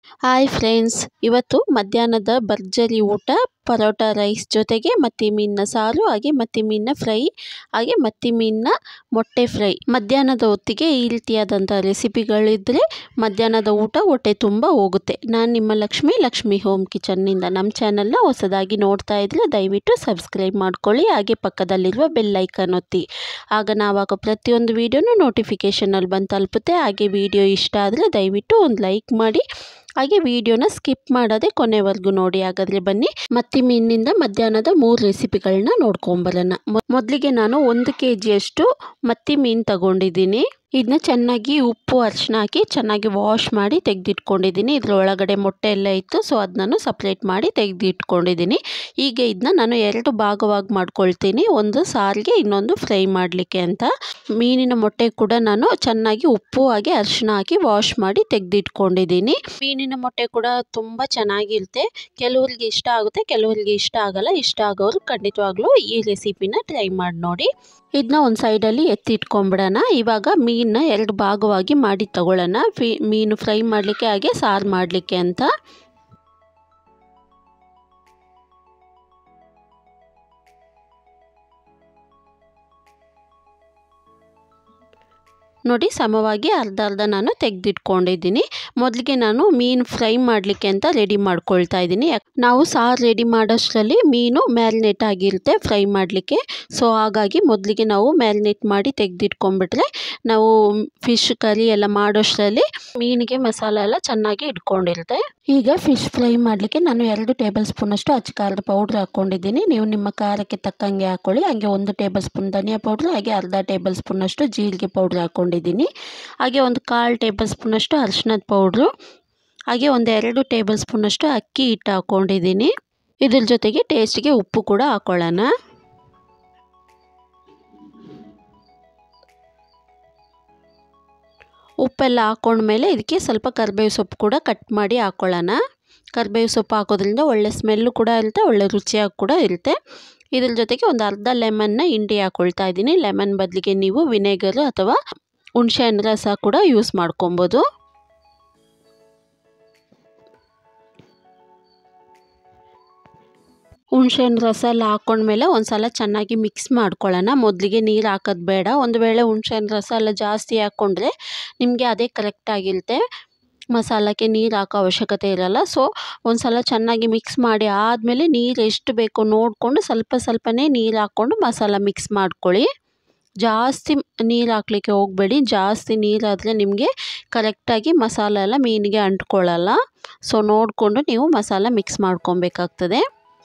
hi friends ಇವತ್ತು ಮಧ್ಯಾಹ್ನದ ಭರ್ಜರಿ ಊಟ ಪರೋಟ ರೈಸ್ ಜೊತೆಗೆ ಮತ್ತಿ ಮೀನಿನ ಸಾರು ಹಾಗೆ ಮತ್ತಿ ಮೀನಿನ ಫ್ರೈ ಹಾಗೆ ಮತ್ತಿ ಮೀನಿನ ಮೊಟ್ಟೆ ಫ್ರೈ ಮಧ್ಯಾಹ್ನದ ಹೊತ್ತಿಗೆ ಈ ರೀತಿಯಾದಂಥ ರೆಸಿಪಿಗಳಿದ್ದರೆ ಮಧ್ಯಾಹ್ನದ ಊಟ ಹೊಟ್ಟೆ ತುಂಬ ಹೋಗುತ್ತೆ ನಾನು ನಿಮ್ಮ ಲಕ್ಷ್ಮಿ ಲಕ್ಷ್ಮಿ ಹೋಮ್ ಕಿಚನ್ನಿಂದ ನಮ್ಮ ಚಾನಲ್ನ ಹೊಸದಾಗಿ ನೋಡ್ತಾ ಇದ್ದರೆ ದಯವಿಟ್ಟು ಸಬ್ಸ್ಕ್ರೈಬ್ ಮಾಡ್ಕೊಳ್ಳಿ ಹಾಗೆ ಪಕ್ಕದಲ್ಲಿರುವ ಬೆಲ್ ಐಕನ್ ಒತ್ತಿ ಆಗ ನಾವಾಗ ಪ್ರತಿಯೊಂದು ವೀಡಿಯೋನು ನೋಟಿಫಿಕೇಷನಲ್ಲಿ ಬಂದು ತಲುಪುತ್ತೆ ಹಾಗೆ ವಿಡಿಯೋ ಇಷ್ಟ ಆದರೆ ದಯವಿಟ್ಟು ಒಂದು ಲೈಕ್ ಮಾಡಿ ಹಾಗೆ ವಿಡಿಯೋನ ಸ್ಕಿಪ್ ಮಾಡದೆ ಕೊನೆವರೆಗೂ ನೋಡಿ ಹಾಗಾದರೆ ಬನ್ನಿ ಮತ್ತಿ ಮೀನಿನಿಂದ ಮಧ್ಯಾಹ್ನದ ಮೂರು ರೆಸಿಪಿಗಳನ್ನ ನೋಡ್ಕೊಂಬರೋಣ ಮೊದಲಿಗೆ ನಾನು ಒಂದು ಕೆ ಜಿಯಷ್ಟು ಮತ್ತಿ ಮೀನು ತಗೊಂಡಿದ್ದೀನಿ ಇದನ್ನ ಚೆನ್ನಾಗಿ ಉಪ್ಪು ಅರಿಶಿನ ಹಾಕಿ ಚೆನ್ನಾಗಿ ವಾಶ್ ಮಾಡಿ ತೆಗೆದಿಟ್ಕೊಂಡಿದ್ದೀನಿ ಇದ್ರ ಒಳಗಡೆ ಮೊಟ್ಟೆ ಎಲ್ಲ ಇತ್ತು ಸೊ ಅದು ನಾನು ಸಪ್ರೇಟ್ ಮಾಡಿ ತೆಗೆದಿಟ್ಕೊಂಡಿದ್ದೀನಿ ಈಗ ಇದನ್ನ ನಾನು ಎರಡು ಭಾಗವಾಗಿ ಮಾಡ್ಕೊಳ್ತೀನಿ ಒಂದು ಸಾರಿಗೆ ಇನ್ನೊಂದು ಫ್ರೈ ಮಾಡಲಿಕ್ಕೆ ಅಂತ ಮೀನಿನ ಮೊಟ್ಟೆ ಕೂಡ ನಾನು ಚೆನ್ನಾಗಿ ಉಪ್ಪು ಹಾಗೆ ಅರಿಶಿನ ಹಾಕಿ ವಾಶ್ ಮಾಡಿ ತೆಗೆದಿಟ್ಕೊಂಡಿದ್ದೀನಿ ಮೀನಿನ ಮೊಟ್ಟೆ ಕೂಡ ತುಂಬ ಚೆನ್ನಾಗಿರುತ್ತೆ ಕೆಲವರಿಗೆ ಇಷ್ಟ ಆಗುತ್ತೆ ಕೆಲವರಿಗೆ ಇಷ್ಟ ಆಗಲ್ಲ ಇಷ್ಟ ಆಗೋರು ಖಂಡಿತವಾಗ್ಲೂ ಈ ರೆಸಿಪಿನ ಟ್ರೈ ಮಾಡಿ ನೋಡಿ ಇದನ್ನ ಒಂದು ಸೈಡಲ್ಲಿ ಎತ್ತಿಟ್ಕೊಂಬಿಡೋಣ ಇವಾಗ ಮೀನನ್ನ ಎರಡು ಭಾಗವಾಗಿ ಮಾಡಿ ತಗೊಳ್ಳೋಣ ಫಿ ಮೀನು ಫ್ರೈ ಮಾಡಲಿಕ್ಕೆ ಹಾಗೆ ಸಾರು ಮಾಡಲಿಕ್ಕೆ ಅಂತ ನೋಡಿ ಸಮವಾಗಿ ಅರ್ಧ ಅರ್ಧ ನಾನು ತೆಗೆದಿಟ್ಕೊಂಡಿದ್ದೀನಿ ಮೊದಲಿಗೆ ನಾನು ಮೀನು ಫ್ರೈ ಮಾಡಲಿಕ್ಕೆ ಅಂತ ರೆಡಿ ಮಾಡ್ಕೊಳ್ತಾ ಇದ್ದೀನಿ ನಾವು ಸಾರು ರೆಡಿ ಮಾಡೋಷ್ಟರಲ್ಲಿ ಮೀನು ಮ್ಯಾರಿನೇಟ್ ಆಗಿರುತ್ತೆ ಫ್ರೈ ಮಾಡಲಿಕ್ಕೆ ಸೊ ಹಾಗಾಗಿ ಮೊದಲಿಗೆ ನಾವು ಮ್ಯಾರಿನೇಟ್ ಮಾಡಿ ತೆಗೆದಿಟ್ಕೊಂಡ್ಬಿಟ್ರೆ ನಾವು ಫಿಶ್ ಕರಿ ಎಲ್ಲ ಮಾಡೋಷ್ಟರಲ್ಲಿ ಮೀನಿಗೆ ಮಸಾಲೆ ಎಲ್ಲ ಚೆನ್ನಾಗಿ ಇಟ್ಕೊಂಡಿರುತ್ತೆ ಈಗ ಫಿಶ್ ಫ್ರೈ ಮಾಡಲಿಕ್ಕೆ ನಾನು ಎರಡು ಟೇಬಲ್ ಸ್ಪೂನಷ್ಟು ಅಚ್ಚ ಖಾರದ ಪೌಡ್ರ್ ಹಾಕ್ಕೊಂಡಿದ್ದೀನಿ ನೀವು ನಿಮ್ಮ ಖಾರಕ್ಕೆ ತಕ್ಕಂಗೆ ಹಾಕ್ಕೊಳ್ಳಿ ಹಾಗೆ ಒಂದು ಟೇಬಲ್ ಸ್ಪೂನ್ ಧನಿಯಾ ಪೌಡ್ರ್ ಹಾಗೆ ಅರ್ಧ ಟೇಬಲ್ ಸ್ಪೂನಷ್ಟು ಜೀರಿಗೆ ಪೌಡ್ರ್ ಹಾಕ್ಕೊಂಡಿದ್ದೀನಿ ಹಾಗೆ ಒಂದು ಕಾಲು ಟೇಬಲ್ ಸ್ಪೂನಷ್ಟು ಅರಿಶಿನದ ಪೌಡ್ರು ಹಾಗೆ ಒಂದು ಎರಡು ಟೇಬಲ್ ಸ್ಪೂನಷ್ಟು ಅಕ್ಕಿ ಹಿಟ್ಟು ಹಾಕ್ಕೊಂಡಿದ್ದೀನಿ ಇದ್ರ ಜೊತೆಗೆ ಟೇಸ್ಟಿಗೆ ಉಪ್ಪು ಕೂಡ ಹಾಕ್ಕೊಳ್ಳೋಣ ಉಪ್ಪೆಲ್ಲ ಹಾಕ್ಕೊಂಡ್ಮೇಲೆ ಇದಕ್ಕೆ ಸ್ವಲ್ಪ ಕರಿಬೇವು ಸೊಪ್ಪು ಕೂಡ ಕಟ್ ಮಾಡಿ ಹಾಕ್ಕೊಳ್ಳೋಣ ಕರಿಬೇವು ಸೊಪ್ಪು ಹಾಕೋದ್ರಿಂದ ಒಳ್ಳೆ ಸ್ಮೆಲ್ಲು ಕೂಡ ಇರುತ್ತೆ ಒಳ್ಳೆ ರುಚಿಯಾಗಿ ಕೂಡ ಇರುತ್ತೆ ಇದ್ರ ಜೊತೆಗೆ ಒಂದು ಅರ್ಧ ಲೆಮನ್ನ ಹಿಂಡಿ ಹಾಕ್ಕೊಳ್ತಾ ಇದ್ದೀನಿ ಲೆಮನ್ ಬದಲಿಗೆ ನೀವು ವಿನೆಗರ್ ಅಥವಾ ಹುಣಸೆಹಣ್ಣು ರಸ ಕೂಡ ಯೂಸ್ ಮಾಡ್ಕೊಬೋದು ಹುಣ್ಸೆಹಣ್ಣು ರಸ ಎಲ್ಲ ಹಾಕ್ಕೊಂಡ್ಮೇಲೆ ಒಂದು ಸಲ ಚೆನ್ನಾಗಿ ಮಿಕ್ಸ್ ಮಾಡ್ಕೊಳ್ಳೋಣ ಮೊದಲಿಗೆ ನೀರು ಹಾಕೋದು ಬೇಡ ಒಂದು ವೇಳೆ ಹುಣ್ಸೆಹಣ್ಣು ರಸ ಎಲ್ಲ ಜಾಸ್ತಿ ಹಾಕ್ಕೊಂಡ್ರೆ ನಿಮಗೆ ಅದೇ ಕರೆಕ್ಟಾಗಿರುತ್ತೆ ಮಸಾಲಕ್ಕೆ ನೀರು ಹಾಕೋ ಅವಶ್ಯಕತೆ ಇರಲ್ಲ ಸೊ ಒಂದು ಸಲ ಚೆನ್ನಾಗಿ ಮಿಕ್ಸ್ ಮಾಡಿ ಆದಮೇಲೆ ನೀರು ಎಷ್ಟು ಬೇಕೋ ನೋಡಿಕೊಂಡು ಸ್ವಲ್ಪ ಸ್ವಲ್ಪನೇ ನೀರು ಹಾಕ್ಕೊಂಡು ಮಸಾಲ ಮಿಕ್ಸ್ ಮಾಡ್ಕೊಳ್ಳಿ ಜಾಸ್ತಿ ನೀರು ಹಾಕ್ಲಿಕ್ಕೆ ಹೋಗಬೇಡಿ ಜಾಸ್ತಿ ನೀರಾದರೆ ನಿಮಗೆ ಕರೆಕ್ಟಾಗಿ ಮಸಾಲ ಎಲ್ಲ ಮೀನಿಗೆ ಅಂಟ್ಕೊಳ್ಳಲ್ಲ ಸೊ ನೋಡಿಕೊಂಡು ನೀವು ಮಸಾಲ ಮಿಕ್ಸ್ ಮಾಡ್ಕೊಬೇಕಾಗ್ತದೆ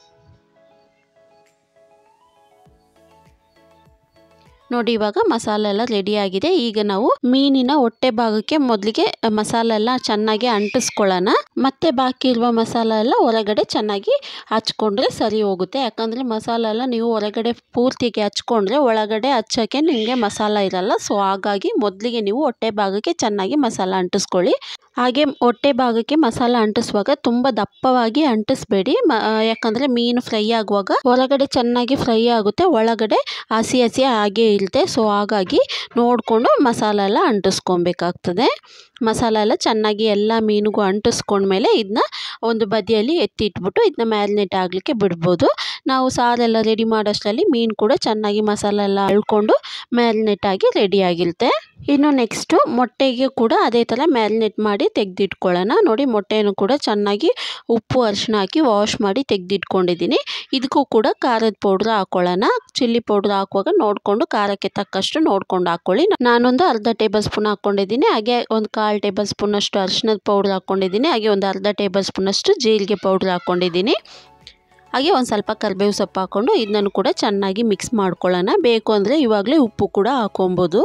ನೋಡಿ ಇವಾಗ ಮಸಾಲೆ ಎಲ್ಲ ರೆಡಿಯಾಗಿದೆ ಈಗ ನಾವು ಮೀನಿನ ಹೊಟ್ಟೆ ಭಾಗಕ್ಕೆ ಮೊದಲಿಗೆ ಮಸಾಲೆ ಎಲ್ಲ ಚೆನ್ನಾಗಿ ಅಂಟಿಸ್ಕೊಳ್ಳೋಣ ಮತ್ತೆ ಬಾಕಿ ಇರುವ ಮಸಾಲ ಎಲ್ಲ ಹೊರಗಡೆ ಚೆನ್ನಾಗಿ ಹಚ್ಕೊಂಡ್ರೆ ಸರಿ ಹೋಗುತ್ತೆ ಯಾಕಂದರೆ ಮಸಾಲ ಎಲ್ಲ ನೀವು ಹೊರಗಡೆ ಪೂರ್ತಿಗೆ ಹಚ್ಕೊಂಡ್ರೆ ಒಳಗಡೆ ಹಚ್ಚೋಕ್ಕೆ ನಿಮಗೆ ಮಸಾಲ ಇರಲ್ಲ ಸೊ ಹಾಗಾಗಿ ಮೊದಲಿಗೆ ನೀವು ಹೊಟ್ಟೆ ಭಾಗಕ್ಕೆ ಚೆನ್ನಾಗಿ ಮಸಾಲ ಅಂಟಿಸ್ಕೊಳ್ಳಿ ಹಾಗೆ ಹೊಟ್ಟೆ ಭಾಗಕ್ಕೆ ಮಸಾಲ ಅಂಟಿಸುವಾಗ ತುಂಬ ದಪ್ಪವಾಗಿ ಅಂಟಿಸ್ಬೇಡಿ ಮ ಯಾಕಂದರೆ ಮೀನು ಫ್ರೈ ಆಗುವಾಗ ಹೊರಗಡೆ ಚೆನ್ನಾಗಿ ಫ್ರೈ ಆಗುತ್ತೆ ಒಳಗಡೆ ಹಸಿ ಹಸಿ ಹಾಗೇ ಇರುತ್ತೆ ಸೊ ಹಾಗಾಗಿ ನೋಡಿಕೊಂಡು ಮಸಾಲ ಎಲ್ಲ ಅಂಟಿಸ್ಕೊಬೇಕಾಗ್ತದೆ ಮಸಾಲ ಎಲ್ಲ ಚೆನ್ನಾಗಿ ಎಲ್ಲ ಮೀನಿಗೂ ಅಂಟಿಸ್ಕೊಂಡ್ಮೇಲೆ ಇದನ್ನ ಒಂದು ಬದಿಯಲ್ಲಿ ಎತ್ತಿಟ್ಬಿಟ್ಟು ಇದನ್ನ ಮ್ಯಾರಿನೇಟ್ ಆಗಲಿಕ್ಕೆ ಬಿಡ್ಬೋದು ನಾವು ಸಾರೆಲ್ಲ ರೆಡಿ ಮಾಡೋಷ್ಟರಲ್ಲಿ ಮೀನು ಕೂಡ ಚೆನ್ನಾಗಿ ಮಸಾಲ ಎಲ್ಲ ಅಳ್ಕೊಂಡು ಮ್ಯಾರಿನೇಟ್ ಆಗಿ ರೆಡಿಯಾಗಿರುತ್ತೆ ಇನ್ನು ನೆಕ್ಸ್ಟು ಮೊಟ್ಟೆಗೆ ಕೂಡ ಅದೇ ಥರ ಮ್ಯಾರಿನೇಟ್ ಮಾಡಿ ತೆಗೆದಿಟ್ಕೊಳ್ಳೋಣ ನೋಡಿ ಮೊಟ್ಟೆಯನ್ನು ಕೂಡ ಚೆನ್ನಾಗಿ ಉಪ್ಪು ಅರಿಶಿನ ಹಾಕಿ ವಾಶ್ ಮಾಡಿ ತೆಗೆದಿಟ್ಕೊಂಡಿದ್ದೀನಿ ಇದಕ್ಕೂ ಕೂಡ ಖಾರದ ಪೌಡ್ರ್ ಹಾಕ್ಕೊಳ್ಳೋಣ ಚಿಲ್ಲಿ ಪೌಡ್ರ್ ಹಾಕುವಾಗ ನೋಡಿಕೊಂಡು ಖಾರಕ್ಕೆ ತಕ್ಕಷ್ಟು ನೋಡ್ಕೊಂಡು ಹಾಕ್ಕೊಳ್ಳಿ ನಾನೊಂದು ಅರ್ಧ ಟೇಬಲ್ ಸ್ಪೂನ್ ಹಾಕ್ಕೊಂಡಿದ್ದೀನಿ ಹಾಗೆ ಒಂದು ಕಾಲು ಟೇಬಲ್ ಸ್ಪೂನಷ್ಟು ಅರಿಶಿನದ ಪೌಡ್ರ್ ಹಾಕ್ಕೊಂಡಿದ್ದೀನಿ ಹಾಗೆ ಒಂದು ಅರ್ಧ ಟೇಬಲ್ ಸ್ಪೂನಷ್ಟು ಜೀರಿಗೆ ಪೌಡ್ರ್ ಹಾಕ್ಕೊಂಡಿದ್ದೀನಿ ಹಾಗೆ ಒಂದು ಸ್ವಲ್ಪ ಕರಿಬೇವು ಸೊಪ್ಪು ಹಾಕ್ಕೊಂಡು ಇದನ್ನು ಕೂಡ ಚೆನ್ನಾಗಿ ಮಿಕ್ಸ್ ಮಾಡ್ಕೊಳ್ಳೋಣ ಬೇಕು ಅಂದರೆ ಇವಾಗಲೇ ಉಪ್ಪು ಕೂಡ ಹಾಕೊಬೋದು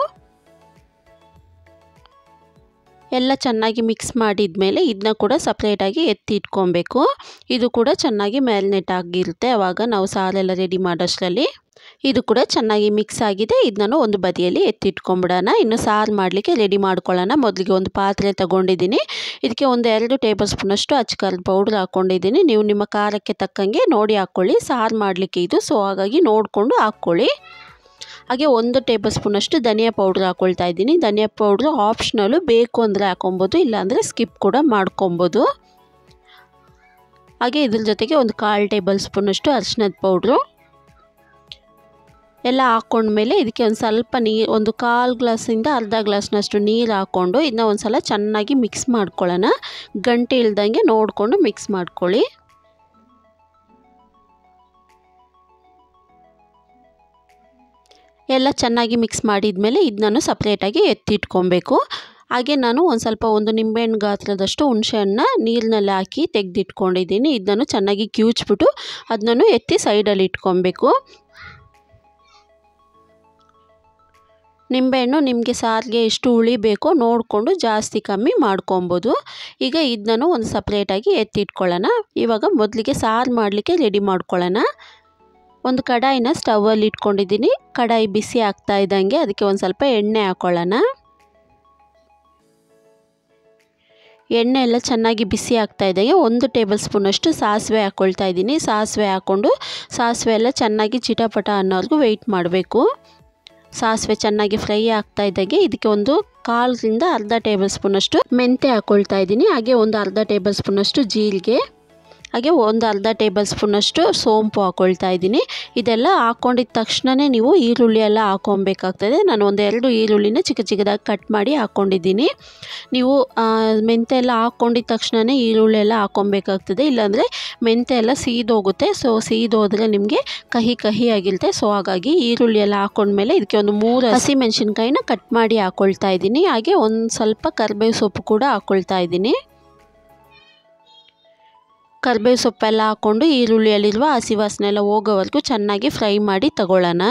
ಎಲ್ಲ ಚೆನ್ನಾಗಿ ಮಿಕ್ಸ್ ಮಾಡಿದ್ಮೇಲೆ ಇದನ್ನ ಕೂಡ ಸಪ್ರೇಟಾಗಿ ಎತ್ತಿ ಇಟ್ಕೊಬೇಕು ಇದು ಕೂಡ ಚೆನ್ನಾಗಿ ಮ್ಯಾರಿನೇಟ್ ಆಗಿರುತ್ತೆ ಆವಾಗ ನಾವು ಸಾರೆಲ್ಲ ರೆಡಿ ಮಾಡೋಷ್ಟರಲ್ಲಿ ಇದು ಕೂಡ ಚೆನ್ನಾಗಿ ಮಿಕ್ಸ್ ಆಗಿದೆ ಇದನ್ನು ಒಂದು ಬದಿಯಲ್ಲಿ ಎತ್ತಿಟ್ಕೊಂಬಿಡೋಣ ಇನ್ನು ಸಾರು ಮಾಡಲಿಕ್ಕೆ ರೆಡಿ ಮಾಡ್ಕೊಳ್ಳೋಣ ಮೊದಲಿಗೆ ಒಂದು ಪಾತ್ರೆ ತಗೊಂಡಿದ್ದೀನಿ ಇದಕ್ಕೆ ಒಂದು ಎರಡು ಟೇಬಲ್ ಸ್ಪೂನಷ್ಟು ಅಚ್ಚಕಾರದ ಪೌಡ್ರ್ ಹಾಕ್ಕೊಂಡಿದ್ದೀನಿ ನೀವು ನಿಮ್ಮ ಖಾರಕ್ಕೆ ತಕ್ಕಂಗೆ ನೋಡಿ ಹಾಕ್ಕೊಳ್ಳಿ ಸಾರು ಮಾಡಲಿಕ್ಕೆ ಇದು ಸೊ ಹಾಗಾಗಿ ನೋಡಿಕೊಂಡು ಹಾಕ್ಕೊಳ್ಳಿ ಹಾಗೆ ಒಂದು ಟೇಬಲ್ ಸ್ಪೂನಷ್ಟು ಧನಿಯಾ ಪೌಡ್ರ್ ಹಾಕ್ಕೊಳ್ತಾ ಇದ್ದೀನಿ ಧನಿಯಾ ಪೌಡ್ರು ಆಪ್ಷನಲು ಬೇಕು ಅಂದರೆ ಹಾಕೊಬೋದು ಇಲ್ಲಾಂದರೆ ಸ್ಕಿಪ್ ಕೂಡ ಮಾಡ್ಕೊಬೋದು ಹಾಗೆ ಇದ್ರ ಜೊತೆಗೆ ಒಂದು ಕಾಲು ಟೇಬಲ್ ಸ್ಪೂನಷ್ಟು ಅರಿಶಿನದ ಪೌಡ್ರು ಎಲ್ಲ ಹಾಕ್ಕೊಂಡ್ಮೇಲೆ ಇದಕ್ಕೆ ಒಂದು ಸ್ವಲ್ಪ ನೀರು ಒಂದು ಕಾಲು ಗ್ಲಾಸಿಂದ ಅರ್ಧ ಗ್ಲಾಸ್ನಷ್ಟು ನೀರು ಹಾಕ್ಕೊಂಡು ಇದನ್ನ ಒಂದು ಸಲ ಚೆನ್ನಾಗಿ ಮಿಕ್ಸ್ ಮಾಡ್ಕೊಳ್ಳೋಣ ಗಂಟೆ ಇಲ್ದಂಗೆ ನೋಡಿಕೊಂಡು ಮಿಕ್ಸ್ ಮಾಡ್ಕೊಳ್ಳಿ ಎಲ್ಲ ಚೆನ್ನಾಗಿ ಮಿಕ್ಸ್ ಮಾಡಿದ್ಮೇಲೆ ಇದನ್ನು ಸಪ್ರೇಟಾಗಿ ಎತ್ತಿಟ್ಕೊಬೇಕು ಹಾಗೆ ನಾನು ಒಂದು ಸ್ವಲ್ಪ ಒಂದು ನಿಂಬೆಹಣ್ಣು ಗಾತ್ರದಷ್ಟು ಹುಣಸೆಹಣ್ಣ ನೀರಿನಲ್ಲಿ ಹಾಕಿ ತೆಗೆದಿಟ್ಕೊಂಡಿದ್ದೀನಿ ಇದನ್ನು ಚೆನ್ನಾಗಿ ಕಿವುಚ್ಬಿಟ್ಟು ಅದನ್ನು ಎತ್ತಿ ಸೈಡಲ್ಲಿ ಇಟ್ಕೊಬೇಕು ನಿಂಬೆಹಣ್ಣು ನಿಮಗೆ ಸಾರಿಗೆ ಎಷ್ಟು ಹುಳಿ ಬೇಕೋ ನೋಡಿಕೊಂಡು ಜಾಸ್ತಿ ಕಮ್ಮಿ ಮಾಡ್ಕೊಬೋದು ಈಗ ಇದನ್ನು ಒಂದು ಸಪ್ರೇಟಾಗಿ ಎತ್ತಿಟ್ಕೊಳ್ಳೋಣ ಇವಾಗ ಮೊದಲಿಗೆ ಸಾರು ಮಾಡಲಿಕ್ಕೆ ರೆಡಿ ಮಾಡ್ಕೊಳ್ಳೋಣ ಒಂದು ಕಡಾಯಿನ ಸ್ಟವಲ್ಲಿ ಇಟ್ಕೊಂಡಿದ್ದೀನಿ ಕಡಾಯಿ ಬಿಸಿ ಆಗ್ತಾ ಇದ್ದಂಗೆ ಅದಕ್ಕೆ ಒಂದು ಸ್ವಲ್ಪ ಎಣ್ಣೆ ಹಾಕ್ಕೊಳ್ಳೋಣ ಎಣ್ಣೆ ಎಲ್ಲ ಚೆನ್ನಾಗಿ ಬಿಸಿ ಆಗ್ತಾ ಇದ್ದಂಗೆ ಒಂದು ಟೇಬಲ್ ಸ್ಪೂನಷ್ಟು ಸಾಸಿವೆ ಹಾಕ್ಕೊಳ್ತಾ ಇದ್ದೀನಿ ಸಾಸಿವೆ ಹಾಕ್ಕೊಂಡು ಸಾಸಿವೆ ಎಲ್ಲ ಚೆನ್ನಾಗಿ ಚಿಟಪಟ ಅನ್ನೋರ್ಗು ವೆಯ್ಟ್ ಮಾಡಬೇಕು ಸಾಸಿವೆ ಚೆನ್ನಾಗಿ ಫ್ರೈ ಆಗ್ತಾ ಇದ್ದಾಗೆ ಇದಕ್ಕೆ ಒಂದು ಕಾಲರಿಂದ ಅರ್ಧ ಟೇಬಲ್ ಸ್ಪೂನಷ್ಟು ಮೆಂತೆ ಹಾಕ್ಕೊಳ್ತಾ ಇದ್ದೀನಿ ಹಾಗೆ ಒಂದು ಅರ್ಧ ಟೇಬಲ್ ಸ್ಪೂನಷ್ಟು ಜೀರಿಗೆ ಹಾಗೆ ಒಂದು ಅರ್ಧ ಟೇಬಲ್ ಸ್ಪೂನಷ್ಟು ಸೋಂಪು ಹಾಕ್ಕೊಳ್ತಾ ಇದ್ದೀನಿ ಇದೆಲ್ಲ ಹಾಕ್ಕೊಂಡಿದ್ದ ತಕ್ಷಣವೇ ನೀವು ಈರುಳ್ಳಿ ಎಲ್ಲ ಹಾಕ್ಕೊಬೇಕಾಗ್ತದೆ ನಾನು ಒಂದು ಎರಡು ಈರುಳ್ಳಿನ ಚಿಕ್ಕ ಚಿಕ್ಕದಾಗಿ ಕಟ್ ಮಾಡಿ ಹಾಕ್ಕೊಂಡಿದ್ದೀನಿ ನೀವು ಮೆಂತೆ ಎಲ್ಲ ಹಾಕ್ಕೊಂಡಿದ್ದ ತಕ್ಷಣವೇ ಈರುಳ್ಳಿ ಎಲ್ಲ ಹಾಕ್ಕೊಬೇಕಾಗ್ತದೆ ಇಲ್ಲಾಂದರೆ ಮೆಂತೆ ಎಲ್ಲ ಸೀದೋಗುತ್ತೆ ಸೊ ಸೀದೋದ್ರೆ ನಿಮಗೆ ಕಹಿ ಕಹಿ ಆಗಿರುತ್ತೆ ಸೊ ಹಾಗಾಗಿ ಈರುಳ್ಳಿ ಎಲ್ಲ ಹಾಕ್ಕೊಂಡ್ಮೇಲೆ ಇದಕ್ಕೆ ಒಂದು ಮೂರು ಹಸಿ ಮೆಣಸಿನ್ಕಾಯಿನ ಕಟ್ ಮಾಡಿ ಹಾಕ್ಕೊಳ್ತಾ ಇದ್ದೀನಿ ಹಾಗೆ ಒಂದು ಸ್ವಲ್ಪ ಕರಿಬೇವು ಸೊಪ್ಪು ಕೂಡ ಹಾಕ್ಕೊಳ್ತಾ ಇದ್ದೀನಿ ಕರಿಬೇವು ಸೊಪ್ಪೆಲ್ಲ ಹಾಕ್ಕೊಂಡು ಈರುಳ್ಳಿಯಲ್ಲಿರುವ ಹಸಿ ವಾಸನೆ ಎಲ್ಲ ಹೋಗೋವರೆಗೂ ಚೆನ್ನಾಗಿ ಫ್ರೈ ಮಾಡಿ ತಗೊಳ್ಳೋಣ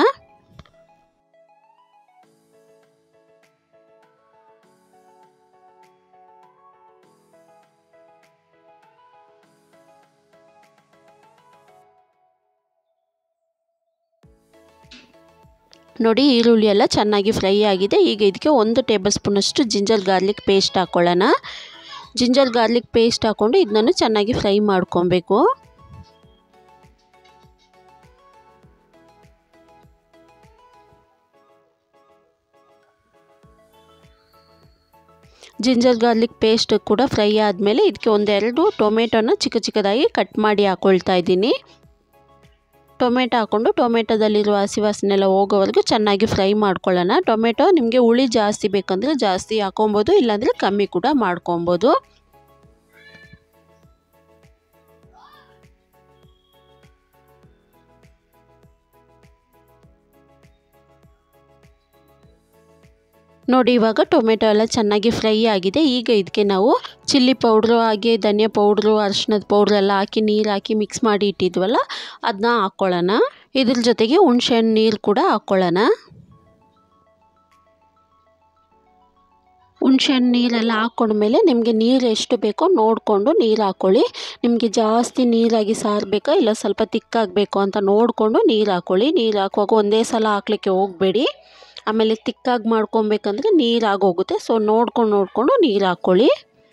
ನೋಡಿ ಈರುಳ್ಳಿ ಎಲ್ಲ ಚೆನ್ನಾಗಿ ಫ್ರೈ ಆಗಿದೆ ಈಗ ಇದಕ್ಕೆ ಒಂದು ಟೇಬಲ್ ಸ್ಪೂನಷ್ಟು ಜಿಂಜರ್ ಗಾರ್ಲಿಕ್ ಪೇಸ್ಟ್ ಹಾಕ್ಕೊಳ್ಳೋಣ ಜಿಂಜರ್ ಗಾರ್ಲಿಕ್ ಪೇಸ್ಟ್ ಹಾಕ್ಕೊಂಡು ಇದನ್ನು ಚೆನ್ನಾಗಿ ಫ್ರೈ ಮಾಡ್ಕೊಬೇಕು ಜಿಂಜರ್ ಗಾರ್ಲಿಕ್ ಪೇಸ್ಟ್ ಕೂಡ ಫ್ರೈ ಆದಮೇಲೆ ಇದಕ್ಕೆ ಒಂದೆರಡು ಟೊಮೆಟೊನ ಚಿಕ್ಕ ಚಿಕ್ಕದಾಗಿ ಕಟ್ ಮಾಡಿ ಹಾಕ್ಕೊಳ್ತಾ ಇದ್ದೀನಿ ಟೊಮೆಟೊ ಹಾಕ್ಕೊಂಡು ಟೊಮೆಟೊದಲ್ಲಿರುವ ಹಸಿ ವಾಸನೆ ಎಲ್ಲ ಹೋಗೋವರೆಗೂ ಚೆನ್ನಾಗಿ ಫ್ರೈ ಮಾಡ್ಕೊಳ್ಳೋಣ ಟೊಮೆಟೊ ನಿಮಗೆ ಹುಳಿ ಜಾಸ್ತಿ ಬೇಕಂದರೆ ಜಾಸ್ತಿ ಹಾಕೊಬೋದು ಇಲ್ಲಾಂದರೆ ಕಮ್ಮಿ ಕೂಡ ಮಾಡ್ಕೊಬೋದು ನೋಡಿ ಇವಾಗ ಟೊಮೆಟೊ ಎಲ್ಲ ಚೆನ್ನಾಗಿ ಫ್ರೈ ಆಗಿದೆ ಈಗ ಇದಕ್ಕೆ ನಾವು ಚಿಲ್ಲಿ ಪೌಡ್ರು ಹಾಗೆ ಧನಿಯಾ ಪೌಡ್ರು ಅರಿಶಿನದ ಪೌಡ್ರ್ ಎಲ್ಲ ಹಾಕಿ ನೀರು ಹಾಕಿ ಮಿಕ್ಸ್ ಮಾಡಿ ಇಟ್ಟಿದ್ವಲ್ಲ ಅದನ್ನ ಹಾಕ್ಕೊಳ್ಳೋಣ ಇದ್ರ ಜೊತೆಗೆ ಹುಣ್ಸೆಹಣ್ಣು ನೀರು ಕೂಡ ಹಾಕ್ಕೊಳ್ಳೋಣ ಹುಣ್ಸೆಹಣ್ಣು ನೀರೆಲ್ಲ ಹಾಕ್ಕೊಂಡ್ಮೇಲೆ ನಿಮಗೆ ನೀರು ಎಷ್ಟು ಬೇಕೋ ನೋಡಿಕೊಂಡು ನೀರು ಹಾಕ್ಕೊಳ್ಳಿ ನಿಮಗೆ ಜಾಸ್ತಿ ನೀರಾಗಿ ಸಾರು ಬೇಕಾ ಇಲ್ಲ ಸ್ವಲ್ಪ ತಿಕ್ಕಾಗಬೇಕು ಅಂತ ನೋಡಿಕೊಂಡು ನೀರು ಹಾಕ್ಕೊಳ್ಳಿ ನೀರು ಹಾಕುವಾಗ ಒಂದೇ ಸಲ ಹಾಕ್ಲಿಕ್ಕೆ ಹೋಗಬೇಡಿ ಆಮೇಲೆ ತಿಕ್ಕಾಗಿ ಮಾಡ್ಕೊಬೇಕಂದ್ರೆ ನೀರು ಆಗೋಗುತ್ತೆ ಸೊ ನೋಡ್ಕೊಂಡು ನೋಡಿಕೊಂಡು ನೀರು ಹಾಕ್ಕೊಳ್ಳಿ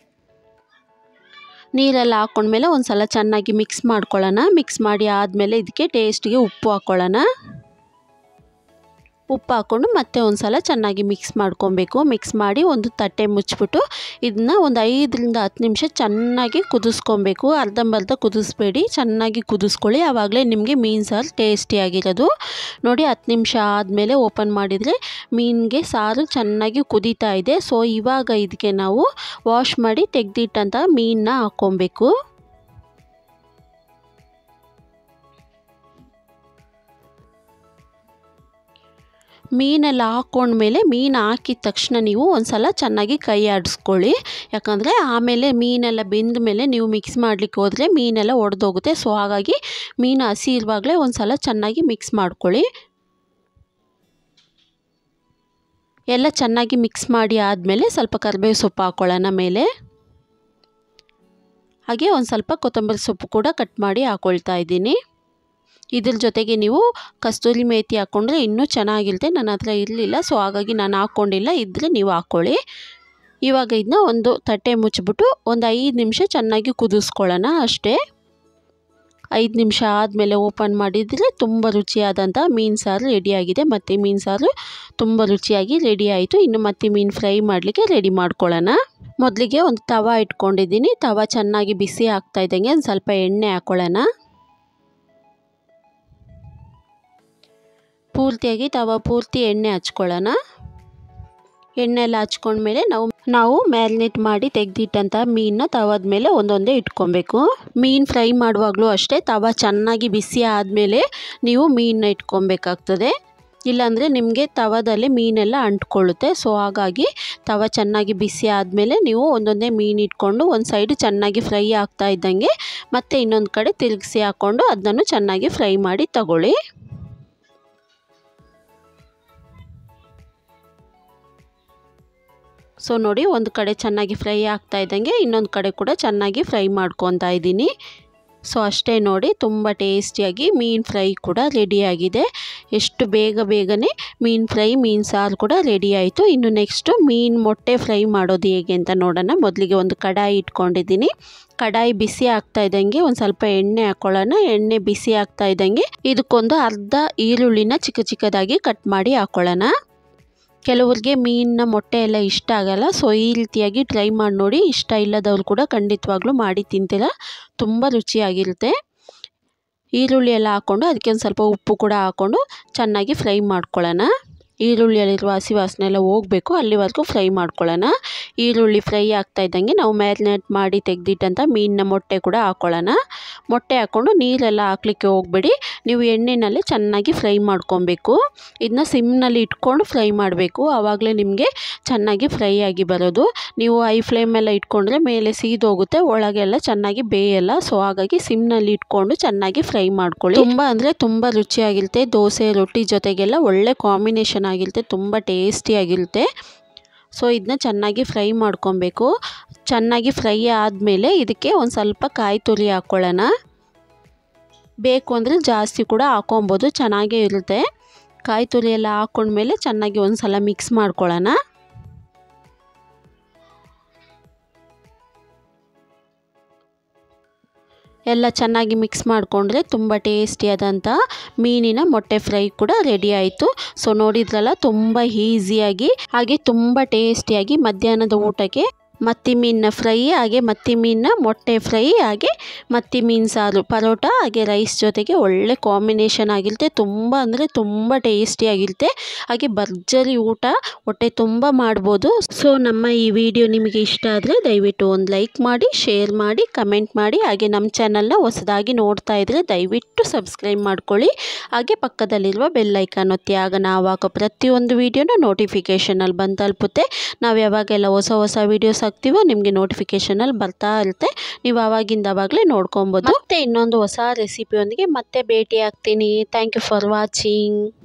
ನೀರೆಲ್ಲ ಹಾಕ್ಕೊಂಡ್ಮೇಲೆ ಒಂದು ಸಲ ಚೆನ್ನಾಗಿ ಮಿಕ್ಸ್ ಮಾಡ್ಕೊಳ್ಳೋಣ ಮಿಕ್ಸ್ ಮಾಡಿ ಆದಮೇಲೆ ಇದಕ್ಕೆ ಟೇಸ್ಟಿಗೆ ಉಪ್ಪು ಹಾಕ್ಕೊಳ್ಳೋಣ ಉಪ್ಪು ಹಾಕ್ಕೊಂಡು ಮತ್ತೆ ಒಂದು ಸಲ ಚೆನ್ನಾಗಿ ಮಿಕ್ಸ್ ಮಾಡ್ಕೊಬೇಕು ಮಿಕ್ಸ್ ಮಾಡಿ ಒಂದು ತಟ್ಟೆ ಮುಚ್ಚಿಬಿಟ್ಟು ಇದನ್ನ ಒಂದು ಐದರಿಂದ ಹತ್ತು ನಿಮಿಷ ಚೆನ್ನಾಗಿ ಕುದಿಸ್ಕೊಬೇಕು ಅರ್ಧಂಬರ್ಧ ಕುದಿಸ್ಬೇಡಿ ಚೆನ್ನಾಗಿ ಕುದಿಸ್ಕೊಳ್ಳಿ ಆವಾಗಲೇ ನಿಮಗೆ ಮೀನು ಸಾರು ಟೇಸ್ಟಿಯಾಗಿರೋದು ನೋಡಿ ಹತ್ತು ನಿಮಿಷ ಆದಮೇಲೆ ಓಪನ್ ಮಾಡಿದರೆ ಮೀನಿಗೆ ಸಾರು ಚೆನ್ನಾಗಿ ಕುದೀತಾ ಇದೆ ಸೊ ಇವಾಗ ಇದಕ್ಕೆ ನಾವು ವಾಶ್ ಮಾಡಿ ತೆಗೆದಿಟ್ಟಂಥ ಮೀನನ್ನ ಹಾಕ್ಕೊಬೇಕು ಮೀನೆಲ್ಲ ಹಾಕ್ಕೊಂಡ್ಮೇಲೆ ಮೀನು ಹಾಕಿದ ತಕ್ಷಣ ನೀವು ಒಂದು ಸಲ ಚೆನ್ನಾಗಿ ಕೈ ಆಡಿಸ್ಕೊಳ್ಳಿ ಯಾಕಂದರೆ ಆಮೇಲೆ ಮೀನೆಲ್ಲ ಬೆಂದ ಮೇಲೆ ನೀವು ಮಿಕ್ಸ್ ಮಾಡಲಿಕ್ಕೆ ಹೋದರೆ ಮೀನೆಲ್ಲ ಒಡೆದೋಗುತ್ತೆ ಸೊ ಹಾಗಾಗಿ ಮೀನು ಹಸಿ ಇರುವಾಗಲೇ ಒಂದು ಸಲ ಚೆನ್ನಾಗಿ ಮಿಕ್ಸ್ ಮಾಡ್ಕೊಳ್ಳಿ ಎಲ್ಲ ಚೆನ್ನಾಗಿ ಮಿಕ್ಸ್ ಮಾಡಿ ಆದಮೇಲೆ ಸ್ವಲ್ಪ ಕರಿಬೇವು ಸೊಪ್ಪು ಹಾಕ್ಕೊಳ್ಳೋಣ ಮೇಲೆ ಹಾಗೆ ಒಂದು ಸ್ವಲ್ಪ ಕೊತ್ತಂಬರಿ ಸೊಪ್ಪು ಕೂಡ ಕಟ್ ಮಾಡಿ ಹಾಕ್ಕೊಳ್ತಾ ಇದ್ದೀನಿ ಇದ್ರ ಜೊತೆಗೆ ನೀವು ಕಸ್ತೂರಿ ಮೇಥಿ ಹಾಕ್ಕೊಂಡ್ರೆ ಇನ್ನೂ ಚೆನ್ನಾಗಿರುತ್ತೆ ನನ್ನ ಹತ್ರ ಇರಲಿಲ್ಲ ಸೊ ಹಾಗಾಗಿ ನಾನು ಹಾಕ್ಕೊಂಡಿಲ್ಲ ಇದ್ದರೆ ನೀವು ಹಾಕ್ಕೊಳ್ಳಿ ಇವಾಗ ಇದನ್ನ ಒಂದು ತಟ್ಟೆ ಮುಚ್ಚಿಬಿಟ್ಟು ಒಂದು ಐದು ನಿಮಿಷ ಚೆನ್ನಾಗಿ ಕುದಿಸ್ಕೊಳ್ಳೋಣ ಅಷ್ಟೇ ಐದು ನಿಮಿಷ ಆದಮೇಲೆ ಓಪನ್ ಮಾಡಿದರೆ ತುಂಬ ರುಚಿಯಾದಂಥ ಮೀನು ಸಾರು ರೆಡಿಯಾಗಿದೆ ಮತ್ತು ಮೀನು ಸಾರು ತುಂಬ ರುಚಿಯಾಗಿ ರೆಡಿ ಆಯಿತು ಇನ್ನು ಮತ್ತೆ ಮೀನು ಫ್ರೈ ಮಾಡಲಿಕ್ಕೆ ರೆಡಿ ಮಾಡ್ಕೊಳ್ಳೋಣ ಮೊದಲಿಗೆ ಒಂದು ತವ ಇಟ್ಕೊಂಡಿದ್ದೀನಿ ತವ ಚೆನ್ನಾಗಿ ಬಿಸಿ ಆಗ್ತಾ ಇದ್ದಂಗೆ ಒಂದು ಸ್ವಲ್ಪ ಎಣ್ಣೆ ಹಾಕ್ಕೊಳ್ಳೋಣ ಪೂರ್ತಿಯಾಗಿ ತವ ಪೂರ್ತಿ ಎಣ್ಣೆ ಹಚ್ಕೊಳ್ಳೋಣ ಎಣ್ಣೆ ಎಲ್ಲ ಹಚ್ಕೊಂಡ್ಮೇಲೆ ನಾವು ನಾವು ಮ್ಯಾರಿನೇಟ್ ಮಾಡಿ ತೆಗೆದಿಟ್ಟಂಥ ಮೀನನ್ನ ತವದ ಮೇಲೆ ಒಂದೊಂದೇ ಇಟ್ಕೊಬೇಕು ಮೀನು ಫ್ರೈ ಮಾಡುವಾಗಲೂ ಅಷ್ಟೇ ತವ ಚೆನ್ನಾಗಿ ಬಿಸಿ ಆದಮೇಲೆ ನೀವು ಮೀನನ್ನ ಇಟ್ಕೊಬೇಕಾಗ್ತದೆ ಇಲ್ಲಾಂದರೆ ನಿಮಗೆ ತವದಲ್ಲಿ ಮೀನೆಲ್ಲ ಅಂಟ್ಕೊಳ್ಳುತ್ತೆ ಸೊ ಹಾಗಾಗಿ ತವ ಚೆನ್ನಾಗಿ ಬಿಸಿ ಆದಮೇಲೆ ನೀವು ಒಂದೊಂದೇ ಮೀನು ಇಟ್ಕೊಂಡು ಒಂದು ಸೈಡ್ ಚೆನ್ನಾಗಿ ಫ್ರೈ ಆಗ್ತಾ ಇದ್ದಂಗೆ ಮತ್ತು ಇನ್ನೊಂದು ಕಡೆ ತಿರುಗಿಸಿ ಹಾಕ್ಕೊಂಡು ಅದನ್ನು ಚೆನ್ನಾಗಿ ಫ್ರೈ ಮಾಡಿ ತಗೊಳ್ಳಿ ಸೊ ನೋಡಿ ಒಂದು ಕಡೆ ಚೆನ್ನಾಗಿ ಫ್ರೈ ಆಗ್ತಾ ಇದ್ದಂಗೆ ಇನ್ನೊಂದು ಕಡೆ ಕೂಡ ಚೆನ್ನಾಗಿ ಫ್ರೈ ಮಾಡ್ಕೊತಾ ಇದ್ದೀನಿ ಸೊ ಅಷ್ಟೇ ನೋಡಿ ತುಂಬ ಟೇಸ್ಟಿಯಾಗಿ ಮೀನು ಫ್ರೈ ಕೂಡ ರೆಡಿಯಾಗಿದೆ ಎಷ್ಟು ಬೇಗ ಬೇಗನೆ ಮೀನು ಫ್ರೈ ಮೀನು ಸಾರು ಕೂಡ ರೆಡಿ ಆಯಿತು ಇನ್ನು ನೆಕ್ಸ್ಟು ಮೀನು ಮೊಟ್ಟೆ ಫ್ರೈ ಮಾಡೋದು ಹೇಗೆ ಅಂತ ನೋಡೋಣ ಮೊದಲಿಗೆ ಒಂದು ಕಡಾಯಿ ಇಟ್ಕೊಂಡಿದ್ದೀನಿ ಕಡಾಯಿ ಬಿಸಿ ಆಗ್ತಾ ಇದ್ದಂಗೆ ಒಂದು ಸ್ವಲ್ಪ ಎಣ್ಣೆ ಹಾಕ್ಕೊಳ್ಳೋಣ ಎಣ್ಣೆ ಬಿಸಿ ಆಗ್ತಾ ಇದ್ದಂಗೆ ಇದಕ್ಕೊಂದು ಅರ್ಧ ಈರುಳ್ಳಿನ ಚಿಕ್ಕ ಚಿಕ್ಕದಾಗಿ ಕಟ್ ಮಾಡಿ ಹಾಕ್ಕೊಳ್ಳೋಣ ಕೆಲವ್ರಿಗೆ ಮೀನಿನ ಮೊಟ್ಟೆ ಎಲ್ಲ ಇಷ್ಟ ಆಗಲ್ಲ ಸೊ ಈ ರೀತಿಯಾಗಿ ಟ್ರೈ ಮಾಡಿ ನೋಡಿ ಇಷ್ಟ ಇಲ್ಲದವ್ರು ಕೂಡ ಖಂಡಿತವಾಗ್ಲೂ ಮಾಡಿ ತಿಂತೀರ ತುಂಬ ರುಚಿಯಾಗಿರುತ್ತೆ ಈರುಳ್ಳಿ ಎಲ್ಲ ಹಾಕ್ಕೊಂಡು ಅದಕ್ಕೆ ಒಂದು ಸ್ವಲ್ಪ ಉಪ್ಪು ಕೂಡ ಹಾಕ್ಕೊಂಡು ಚೆನ್ನಾಗಿ ಫ್ರೈ ಮಾಡ್ಕೊಳ್ಳೋಣ ಈರುಳ್ಳಿಯಲ್ಲಿರುವ ಹಸಿ ವಾಸನೆ ಎಲ್ಲ ಹೋಗಬೇಕು ಅಲ್ಲಿವರೆಗೂ ಫ್ರೈ ಮಾಡ್ಕೊಳ್ಳೋಣ ಈರುಳ್ಳಿ ಫ್ರೈ ಆಗ್ತಾ ಇದ್ದಂಗೆ ನಾವು ಮ್ಯಾರಿನೇಟ್ ಮಾಡಿ ತೆಗೆದಿಟ್ಟಂಥ ಮೀನಿನ ಮೊಟ್ಟೆ ಕೂಡ ಹಾಕ್ಕೊಳ್ಳೋಣ ಮೊಟ್ಟೆ ಹಾಕ್ಕೊಂಡು ನೀರೆಲ್ಲ ಹಾಕ್ಲಿಕ್ಕೆ ಹೋಗಬೇಡಿ ನೀವು ಎಣ್ಣೆಯಲ್ಲಿ ಚೆನ್ನಾಗಿ ಫ್ರೈ ಮಾಡ್ಕೊಬೇಕು ಇದನ್ನ ಸಿಮ್ನಲ್ಲಿ ಇಟ್ಕೊಂಡು ಫ್ರೈ ಮಾಡಬೇಕು ಆವಾಗಲೇ ನಿಮಗೆ ಚೆನ್ನಾಗಿ ಫ್ರೈ ಆಗಿ ಬರೋದು ನೀವು ಐ ಫ್ಲೇಮೆಲ್ಲ ಇಟ್ಕೊಂಡ್ರೆ ಮೇಲೆ ಸೀದೋಗುತ್ತೆ ಒಳಗೆಲ್ಲ ಚೆನ್ನಾಗಿ ಬೇಯಲ್ಲ ಸೊ ಹಾಗಾಗಿ ಸಿಮ್ನಲ್ಲಿ ಇಟ್ಕೊಂಡು ಚೆನ್ನಾಗಿ ಫ್ರೈ ಮಾಡ್ಕೊಳ್ಳಿ ತುಂಬ ಅಂದರೆ ತುಂಬ ರುಚಿಯಾಗಿರುತ್ತೆ ದೋಸೆ ರೊಟ್ಟಿ ಜೊತೆಗೆಲ್ಲ ಒಳ್ಳೆ ಕಾಂಬಿನೇಷನ್ ಆಗಿರುತ್ತೆ ತುಂಬ ಟೇಸ್ಟಿಯಾಗಿರುತ್ತೆ ಸೊ ಇದನ್ನ ಚೆನ್ನಾಗಿ ಫ್ರೈ ಮಾಡ್ಕೊಬೇಕು ಚೆನ್ನಾಗಿ ಫ್ರೈ ಆದಮೇಲೆ ಇದಕ್ಕೆ ಒಂದು ಸ್ವಲ್ಪ ಕಾಯಿ ತುರಿ ಹಾಕ್ಕೊಳ್ಳೋಣ ಬೇಕು ಅಂದರೆ ಜಾಸ್ತಿ ಕೂಡ ಹಾಕೊಬೋದು ಚೆನ್ನಾಗೇ ಇರುತ್ತೆ ಕಾಯಿ ತುರಿ ಎಲ್ಲ ಹಾಕ್ಕೊಂಡ್ಮೇಲೆ ಚೆನ್ನಾಗಿ ಒಂದು ಸಲ ಮಿಕ್ಸ್ ಮಾಡ್ಕೊಳ್ಳೋಣ ಎಲ್ಲ ಚೆನ್ನಾಗಿ ಮಿಕ್ಸ್ ಮಾಡಿಕೊಂಡ್ರೆ ತುಂಬ ಟೇಸ್ಟಿಯಾದಂಥ ಮೀನಿನ ಮೊಟ್ಟೆ ಫ್ರೈ ಕೂಡ ರೆಡಿ ಆಯಿತು ಸೊ ನೋಡಿದ್ರಲ್ಲ ತುಂಬ ಈಸಿಯಾಗಿ ಹಾಗೆ ತುಂಬ ಟೇಸ್ಟಿಯಾಗಿ ಮಧ್ಯಾಹ್ನದ ಊಟಕ್ಕೆ ಮತ್ತಿ ಮೀನಿನ ಫ್ರೈ ಹಾಗೆ ಮತ್ತಿ ಮೀನಿನ ಮೊಟ್ಟೆ ಫ್ರೈ ಹಾಗೆ ಮತ್ತಿ ಮೀನು ಸಾರು ಪರೋಟ ಹಾಗೆ ರೈಸ್ ಜೊತೆಗೆ ಒಳ್ಳೆ ಕಾಂಬಿನೇಷನ್ ಆಗಿರುತ್ತೆ ತುಂಬ ಅಂದರೆ ತುಂಬ ಟೇಸ್ಟಿಯಾಗಿರುತ್ತೆ ಹಾಗೆ ಭರ್ಜರಿ ಊಟ ಹೊಟ್ಟೆ ತುಂಬ ಮಾಡ್ಬೋದು ಸೊ ನಮ್ಮ ಈ ವಿಡಿಯೋ ನಿಮಗೆ ಇಷ್ಟ ಆದರೆ ದಯವಿಟ್ಟು ಒಂದು ಲೈಕ್ ಮಾಡಿ ಶೇರ್ ಮಾಡಿ ಕಮೆಂಟ್ ಮಾಡಿ ಹಾಗೆ ನಮ್ಮ ಚಾನಲ್ನ ಹೊಸದಾಗಿ ನೋಡ್ತಾ ಇದ್ದರೆ ದಯವಿಟ್ಟು ಸಬ್ಸ್ಕ್ರೈಬ್ ಮಾಡ್ಕೊಳ್ಳಿ ಹಾಗೆ ಪಕ್ಕದಲ್ಲಿರುವ ಬೆಲ್ಲೈಕಾನ್ ಒತ್ತಿ ಆಗ ನಾವು ಹಾಕೋ ಪ್ರತಿಯೊಂದು ವಿಡಿಯೋನ ನೋಟಿಫಿಕೇಷನಲ್ಲಿ ಬಂದು ತಲುಪುತ್ತೆ ನಾವು ಯಾವಾಗೆಲ್ಲ ಹೊಸ ಹೊಸ ವೀಡಿಯೋಸ್ ಹಾಕ್ತೀವೋ ನಿಮಗೆ ನೋಟಿಫಿಕೇಷನಲ್ಲಿ ಬರ್ತಾ ಇರುತ್ತೆ ನೀವು ಆವಾಗಿಂದ ಆವಾಗಲೇ ನೋಡ್ಕೊಬೋದು ಮತ್ತೆ ಇನ್ನೊಂದು ಹೊಸ ರೆಸಿಪಿಯೊಂದಿಗೆ ಮತ್ತೆ ಭೇಟಿ ಆಗ್ತೀನಿ ಥ್ಯಾಂಕ್ ಯು ಫಾರ್ ವಾಚಿಂಗ್